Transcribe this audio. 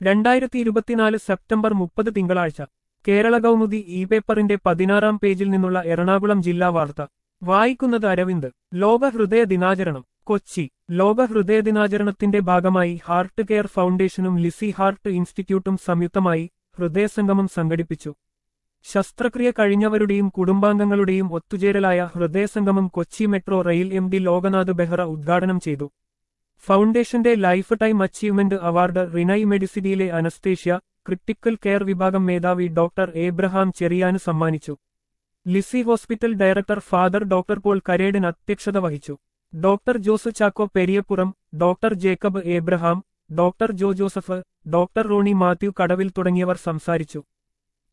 രണ്ടായിരത്തി ഇരുപത്തിനാല് സെപ്റ്റംബർ മുപ്പത് തിങ്കളാഴ്ച കേരള കൗമുദി ഇ പേപ്പറിന്റെ പതിനാറാം പേജിൽ നിന്നുള്ള എറണാകുളം ജില്ലാ വാർത്ത വായിക്കുന്നത് അരവിന്ദ് ലോക ഹൃദയ ദിനാചരണം കൊച്ചി ലോക ഹൃദയ ദിനാചരണത്തിന്റെ ഭാഗമായി ഹാർട്ട് കെയർ ഫൗണ്ടേഷനും ലിസി ഹാർട്ട് ഇൻസ്റ്റിറ്റ്യൂട്ടും സംയുക്തമായി ഹൃദയസംഗമം സംഘടിപ്പിച്ചു ശസ്ത്രക്രിയ കഴിഞ്ഞവരുടെയും കുടുംബാംഗങ്ങളുടെയും ഒത്തുചേരലായ ഹൃദയസംഗമം Kochi metro rail M D Loknath Behera ഉദ്ഘാടനം ചെയ്തു ഫൗണ്ടേഷന്റെ lifetime achievement award Renai മെഡിസിറ്റിയിലെ അനസ്തേഷ്യ ക്രിട്ടിക്കൽ കെയർ വിഭാഗം മേധാവി ഡോക്ടർ ഏബ്രഹാം ചെറിയാന് സമ്മാനിച്ചു Lisie hospital director father doctor Paul Karedan അധ്യക്ഷത വഹിച്ചു doctor Jose Chacko Periyappuram doctor Jacob Abraham doctor Jo Joseph doctor Roni Mathew Kadavil തുടങ്ങിയവർ സംസാരിച്ചു